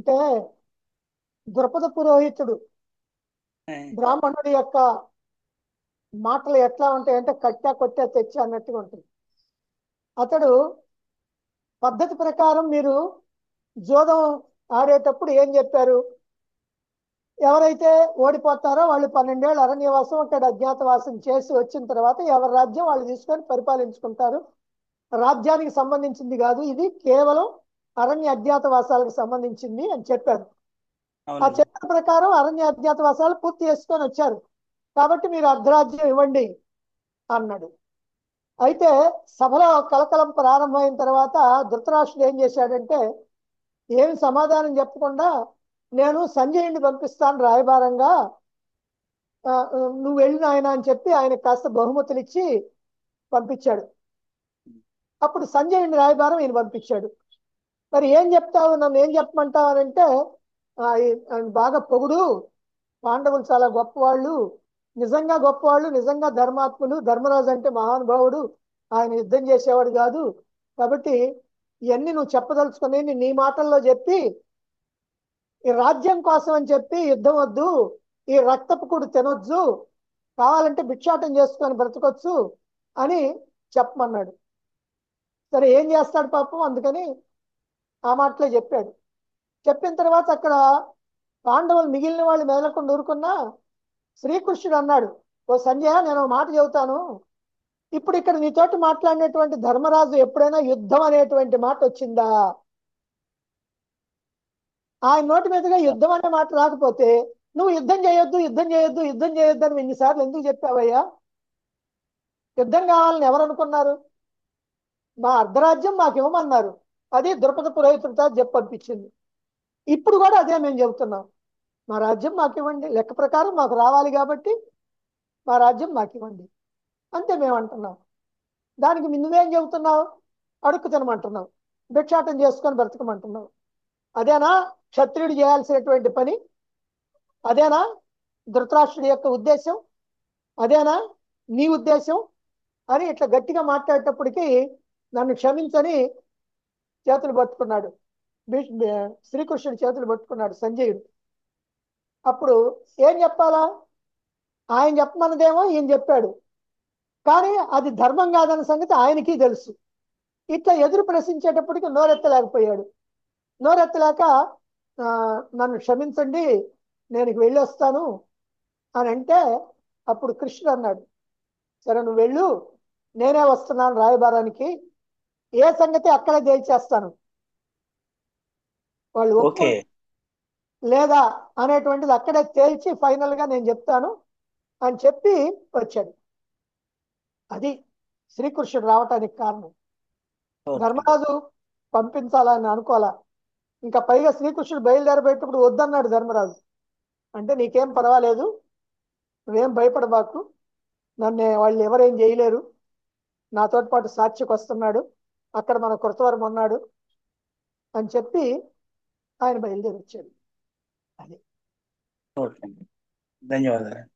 అంటే ద్రుపద పురోహితుడు ఏ, బ్రాహ్మణుడి యొక్క మాటలు ఎట్లా ఉంటాయంటే కట్టా కొట్టా తెచ్చా అన్నట్టుగా ఉంటుంది అతడు పద్ధతి ప్రకారం మీరు జోదం ఆడేటప్పుడు ఏం చెప్పారు ఎవరైతే ఓడిపోతారో వాళ్ళు పన్నెండేళ్ళు అరణ్యవాసం అక్కడ అజ్ఞాతవాసం చేసి వచ్చిన తర్వాత ఎవరి రాజ్యం వాళ్ళు తీసుకొని పరిపాలించుకుంటారు రాజ్యానికి సంబంధించింది కాదు ఇది కేవలం అరణ్య అజ్ఞాతవాసాలకు సంబంధించింది అని చెప్పారు ఆ అవునండి చెప్పిన ప్రకారం అరణ్య అజ్ఞాతవాసాలు పూర్తి చేసుకొని వచ్చారు కాబట్టి మీరు అర్ధరాజ్యం ఇవ్వండి అన్నాడు అయితే సభలో కలకలం ప్రారంభమైన తర్వాత ధృతరాష్ట్రుడు ఏం చేశాడంటే ఏమి సమాధానం చెప్పకుండా నేను సంజయుడిని పంపిస్తాను రాయబారంగా ఆ, నువ్వు వెళ్ళిన ఆయన అని చెప్పి ఆయన కాస్త బహుమతులు ఇచ్చి పంపించాడు అప్పుడు సంజయుడిని రాయబారం ఈయన పంపించాడు మరి ఏం చెప్తావు నన్ను ఏం చెప్పమంటావు అని అంటే "ఆ, ఈ- ఆయన బాగా పొగుడు పాండవులు చాలా గొప్పవాళ్ళు నిజంగా గొప్పవాళ్ళు నిజంగా ధర్మాత్ములు ధర్మరాజు అంటే మహానుభావుడు ఆయన యుద్ధం చేసేవాడు కాదు కాబట్టి ఇవన్నీ నువ్వు చెప్పదలుచుకుని నీ మాటల్లో చెప్పి ఈ రాజ్యం కోసం అని చెప్పి యుద్ధం వద్దు ఈ రక్తపు కూడా తినొద్దు కావాలంటే భిక్షాటం చేసుకొని బ్రతకొచ్చు అని చెప్పమన్నాడు సరే ఏం చేస్తాడు పాపం అందుకని ఆ మాటలే చెప్పాడు చెప్పిన తర్వాత అక్కడ పాండవులు మిగిలిన వాళ్ళు మెదలకుండా ఊరుకున్నా శ్రీకృష్ణుడు అన్నాడు ఓ సంజయ నేను ఒక మాట చెబుతాను ఇప్పుడు ఇక్కడ నీతోటి మాట్లాడినటువంటి ధర్మరాజు ఎప్పుడైనా యుద్ధం అనేటువంటి మాట వచ్చిందా ఆయన నోటి మీదుగా యుద్ధం అనే మాట రాకపోతే నువ్వు యుద్ధం చేయొద్దు యుద్ధం చేయొద్దు యుద్ధం చేయొద్దు అని ఎన్నిసార్లు ఎందుకు చెప్పావయ్యా యుద్ధం కావాలని ఎవరు అనుకున్నారు మా అర్ధరాజ్యం మాకు ఇవ్వమన్నారు అది ద్రుపద పురోహితుడితో చెప్పి పంపించింది ఇప్పుడు కూడా అదే మేము చెబుతున్నాం మా రాజ్యం మాకు ఇవ్వండి లెక్క ప్రకారం మాకు రావాలి కాబట్టి మా రాజ్యం మాకు ఇవ్వండి అంతే మేము అంటున్నాం దానికి నువ్వేం చెబుతున్నావు అడుక్కు తినమంటున్నావు భిక్షాటం చేసుకొని బ్రతకమంటున్నావు అదేనా క్షత్రియుడు చేయాల్సినటువంటి పని అదేనా ధృతరాష్ట్రుడి యొక్క ఉద్దేశం అదేనా నీ ఉద్దేశం అని ఇట్లా గట్టిగా మాట్లాడేటప్పటికి నన్ను క్షమించని చేతులు పట్టుకున్నాడు భీష్- భీ- శ్రీకృష్ణుడి చేతులు పట్టుకున్నాడు సంజయుడు అప్పుడు ఏం చెప్పాలా ఆయన చెప్పమన్నదేమో ఈయన చెప్పాడు కానీ అది ధర్మం కాదన్న సంగతి ఆయనకి తెలుసు ఇట్లా ఎదురు ప్రశ్నించేటప్పటికి నోరెత్తలేకపోయాడు నోరెత్తలేక "ఆ, నన్ను క్షమించండి నేను ఇక వెళ్ళి వస్తాను అని అంటే అప్పుడు కృష్ణుడు అన్నాడు సరే నువ్వు వెళ్ళు నేనే వస్తున్నాను రాయబారానికి ఏ సంగతి అక్కడే తేల్చేస్తాను వాళ్ళు ఓకే ఒప్పుకో లేదా అనేటువంటిది అక్కడే తేల్చి ఫైనల్ గా నేను చెప్తాను అని చెప్పి వచ్చాడు అది శ్రీకృష్ణుడు రావటానికి కారణం ఓకే ధర్మరాజు పంపించాలని అనుకోవాలా ఇంకా పైగా శ్రీకృష్ణుడు బయలుదేరబోయేటప్పుడు వద్దన్నాడు ధర్మరాజు అంటే నీకేం పర్వాలేదు నువ్వేం భయపడబాకు నన్ను వాళ్ళు ఎవరేం చేయలేరు నాతో పాటు సాక్షికి వస్తున్నాడు అక్కడ మన కృతవరం ఉన్నాడు అని చెప్పి ఆయన బయలుదేరి వచ్చాడు అది ఓకే ధన్యవాదాలు